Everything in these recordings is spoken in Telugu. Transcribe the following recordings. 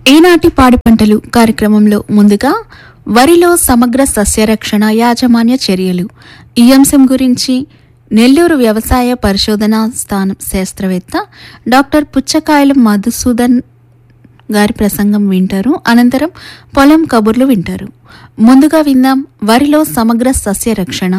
ఈనాటి పాడి పంటలు కార్యక్రమంలో ముందుగా వరిలో సమగ్ర సస్యరక్షణ యాజమాన్య చర్యలు ఈ అంశం గురించి నెల్లూరు వ్యవసాయ పరిశోధనా స్థానం శాస్త్రవేత్త డాక్టర్ పుచ్చకాయలు మధుసూదన్ గారి ప్రసంగం వింటారు అనంతరం పొలం కబుర్లు వింటారు ముందుగా విందాం వరిలో సమగ్ర సస్యరక్షణ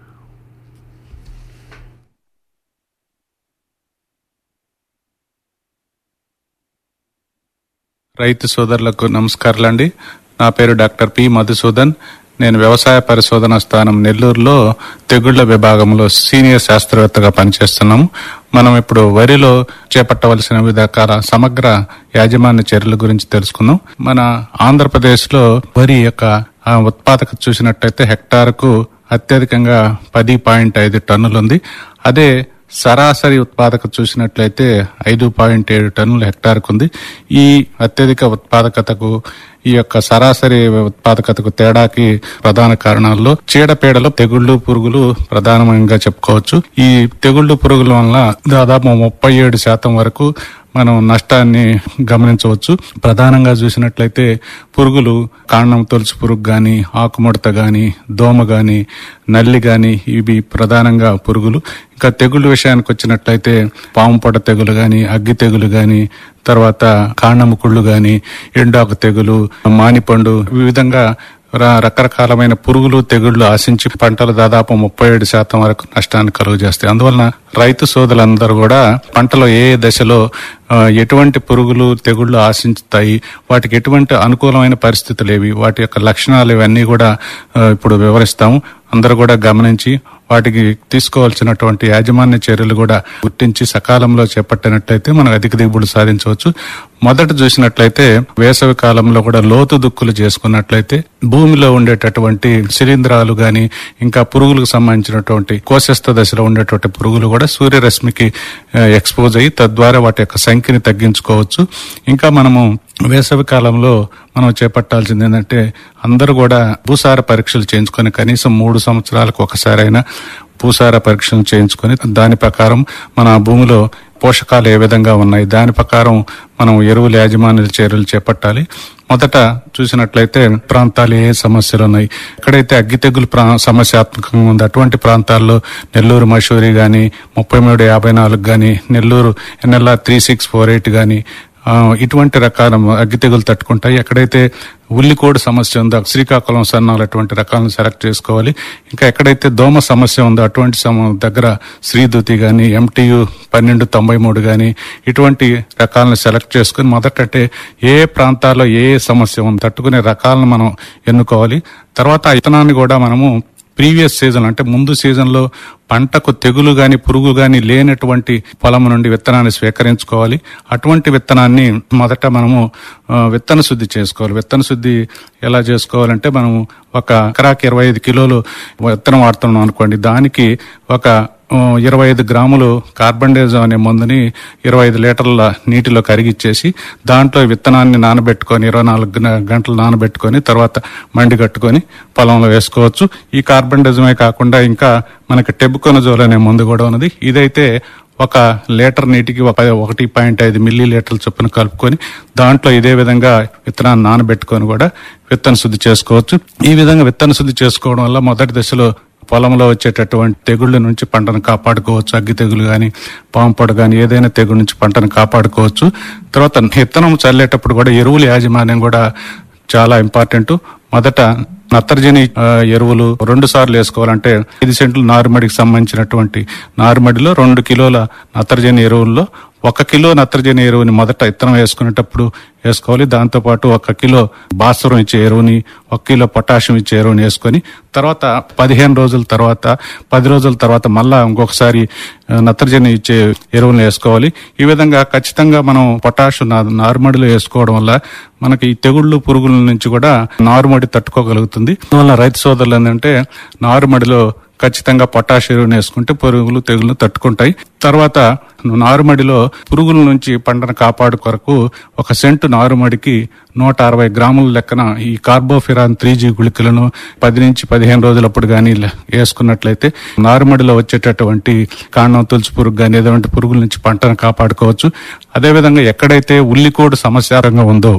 రైతు సోదరులకు నమస్కారాలండి నా పేరు డాక్టర్ పి మధుసూదన్ నేను వ్యవసాయ పరిశోధన స్థానం నెల్లూరులో తెగుళ్ల విభాగంలో సీనియర్ శాస్త్రవేత్తగా పనిచేస్తున్నాము మనం ఇప్పుడు వరిలో చేపట్టవలసిన వివిధ రకాల సమగ్ర యాజమాన్య చర్యల గురించి తెలుసుకుందాం మన ఆంధ్రప్రదేశ్ లో వరి యొక్క ఆ, ఉత్పాదకత చూసినట్టయితే హెక్టార్కు అత్యధికంగా పది పాయింట్ ఐదు టన్నులు ఉంది అదే సరాసరి ఉత్పాదకత చూసినట్లయితే ఐదు పాయింట్ ఏడు టన్నుల హెక్టార్కు ఉంది ఈ అత్యధిక ఉత్పాదకతకు ఈ యొక్క సరాసరి ఉత్పాదకతకు తేడాకి ప్రధాన కారణాల్లో చీడపీడలు తెగుళ్లు పురుగులు ప్రధానంగా చెప్పుకోవచ్చు ఈ తెగుళ్లు పురుగుల వల్ల దాదాపు ముప్పై ఏడు శాతం వరకు మనం నష్టాన్ని గమనించవచ్చు ప్రధానంగా చూసినట్లయితే పురుగులు కాండం తొలుచు పురుగు గాని ఆకుముడత గాని దోమ గాని నల్లి గాని ఇవి ప్రధానంగా పురుగులు ఇంకా తెగుళ్ళ విషయానికి వచ్చినట్లయితే పాము పొడ తెగులు గాని అగ్గి తెగులు గాని తర్వాత కాండము కుళ్ళు గాని ఎండాకు తెగులు మానిపండు ఈ విధంగా ర- రకరకాలమైన పురుగులు తెగుళ్లు ఆశించి పంటలు దాదాపు ముప్పై ఏడు శాతం వరకు నష్టాన్ని కలుగు చేస్తాయి అందువలన రైతు సోదరులందరూ కూడా పంటలో ఏ ఏ దశలో ఆ, ఎటువంటి పురుగులు తెగుళ్లు ఆశించుతాయి వాటికి ఎటువంటి అనుకూలమైన పరిస్థితులు ఏవి వాటి యొక్క లక్షణాలు ఇవన్నీ కూడా ఆ, ఇప్పుడు వివరిస్తాము అందరూ కూడా గమనించి వాటికి తీసుకోవాల్సినటువంటి యాజమాన్య చర్యలు కూడా గుర్తించి సకాలంలో చేపట్టినట్లయితే మనం అధిక దిగుబడులు సాధించవచ్చు మొదట చూసినట్లయితే వేసవి కాలంలో కూడా లోతు దుక్కులు చేసుకున్నట్లయితే భూమిలో ఉండేటటువంటి శిలీంధ్రాలు గాని ఇంకా పురుగులకు సంబంధించినటువంటి కోశస్థ దశలో ఉండేటువంటి పురుగులు కూడా సూర్యరశ్మికి ఎక్స్పోజ్ అయ్యి తద్వారా వాటి యొక్క సంఖ్యని తగ్గించుకోవచ్చు ఇంకా మనము వేసవి కాలంలో మనం చేపట్టాల్సింది ఏంటంటే అందరూ కూడా భూసార పరీక్షలు చేయించుకొని కనీసం మూడు సంవత్సరాలకు ఒకసారైనా భూసార పరీక్షలు చేయించుకొని దాని ప్రకారం మన భూమిలో పోషకాలు ఏ విధంగా ఉన్నాయి దాని ప్రకారం మనం ఎరువుల యాజమాన్య చర్యలు చేపట్టాలి మొదట చూసినట్లయితే ప్రాంతాలు ఏ సమస్యలు ఉన్నాయి ఎక్కడైతే అగ్గి తెగులు ప్రా సమస్యాత్మకంగా ఉంది అటువంటి ప్రాంతాల్లో నెల్లూరు మషూరి గాని ముప్పై మూడు యాభై నాలుగు గాని Nellore N L R three six four eight గాని ఆ, ఇటువంటి రకాల అగ్గి తెగులు తట్టుకుంటాయి ఎక్కడైతే ఉల్లికోడు సమస్య ఉందో శ్రీకాకుళం సన్నాలు అటువంటి రకాలను సెలెక్ట్ చేసుకోవాలి ఇంకా ఎక్కడైతే దోమ సమస్య ఉందో అటువంటి సమ దగ్గర శ్రీదుతి గాని ఎంటీయు పన్నెండు తొంభై మూడు గాని ఇటువంటి రకాలను సెలెక్ట్ చేసుకుని మొదట అంటే ఏ ఏ ప్రాంతాల్లో ఏ ఏ సమస్య ఉంది తట్టుకునే రకాలను మనం ఎన్నుకోవాలి తర్వాత ఆ విత్తనాన్ని కూడా మనము ప్రీవియస్ సీజన్ అంటే ముందు సీజన్ లో పంటకు తెగులు గాని పురుగు గాని లేనటువంటి పొలం నుండి విత్తనాన్ని స్వీకరించుకోవాలి అటువంటి విత్తనాన్ని మొదట మనము ఆ, విత్తన శుద్ధి చేసుకోవాలి విత్తన శుద్ధి ఎలా చేసుకోవాలంటే మనము ఒక ఎకరాకి ఇరవై ఐదు కిలోలు విత్తనం వాడుతున్నాం అనుకోండి దానికి ఒక ఆ, ఇరవై ఐదు గ్రాములు కార్బన్ డైజం అనే మందుని ఇరవై ఐదు లీటర్ల నీటిలో కరిగిచ్చేసి దాంట్లో విత్తనాన్ని నానబెట్టుకొని ఇరవై నాలుగు గన- గంటలు నానబెట్టుకొని తర్వాత మండి కట్టుకొని పొలంలో వేసుకోవచ్చు ఈ కార్బన్ డైజమే కాకుండా ఇంకా మనకి టెబుకొనజోల్ అనే మందు కూడా ఉన్నది ఇదైతే ఒక లీటర్ నీటికి ఒక ఒకటి పాయింట్ ఐదు మిల్లీ లీటర్ల చొప్పున కలుపుకొని దాంట్లో ఇదే విధంగా విత్తనాన్ని నానబెట్టుకొని కూడా విత్తన శుద్ధి చేసుకోవచ్చు ఈ విధంగా విత్తన శుద్ధి చేసుకోవడం వల్ల మొదటి దశలో పొలంలో వచ్చేటటువంటి తెగుళ్ళ నుంచి పంటను కాపాడుకోవచ్చు అగ్గి తెగులు గాని పాము పొడ గాని ఏదైనా తెగులు నుంచి పంటను కాపాడుకోవచ్చు తర్వాత విత్తనం చల్లేటప్పుడు కూడా ఎరువుల యాజమాన్యం కూడా చాలా ఇంపార్టెంట్ మొదట నత్రజని ఆ, ఎరువులు రెండు సార్లు వేసుకోవాలంటే ఐదు సెంట్లు నారుమడికి సంబంధించినటువంటి నారుమడిలో రెండు కిలోల నత్రజని ఎరువుల్లో ఒక కిలో నత్రజని ఎరువుని మొదట విత్తనం వేసుకునేటప్పుడు వేసుకోవాలి దాంతో పాటు ఒక కిలో భాస్వరం ఇచ్చే ఎరువుని ఒక కిలో పొటాషియం ఇచ్చే ఎరువుని వేసుకొని తర్వాత పదిహేను రోజుల తర్వాత పది రోజుల తర్వాత మళ్ళా ఇంకొకసారి ఆ, నత్రజని ఇచ్చే ఎరువులను వేసుకోవాలి ఈ విధంగా ఖచ్చితంగా మనం పొటాష్ నా- నారుమడిలో వేసుకోవడం వల్ల మనకి ఈ తెగుళ్ళు పురుగుల నుంచి కూడా నారుమడి తట్టుకోగలుగుతుంది అందువల్ల రైతు సోదరులు ఏంటంటే నారుమడిలో ఖచ్చితంగా పొటాష్ ఎరువుని వేసుకుంటే పురుగులు తెగులు తట్టుకుంటాయి తర్వాత నారుమడిలో పురుగుల నుంచి పంటను కాపాడు కొరకు ఒక సెంటు నారుమడికి నూట అరవై గ్రాముల లెక్కన ఈ కార్బోఫిరాన్ త్రీ జీ గుళికలను పది నుంచి పదిహేను రోజులప్పుడు కానీ వేసుకున్నట్లయితే నారుమడిలో వచ్చేటటువంటి కాండం తులసి పురుగు కానీ ఏదైనా పురుగుల నుంచి పంటను కాపాడుకోవచ్చు అదేవిధంగా ఎక్కడైతే ఉల్లికోడు సమస్యారంగా ఉందో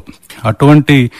అటువంటి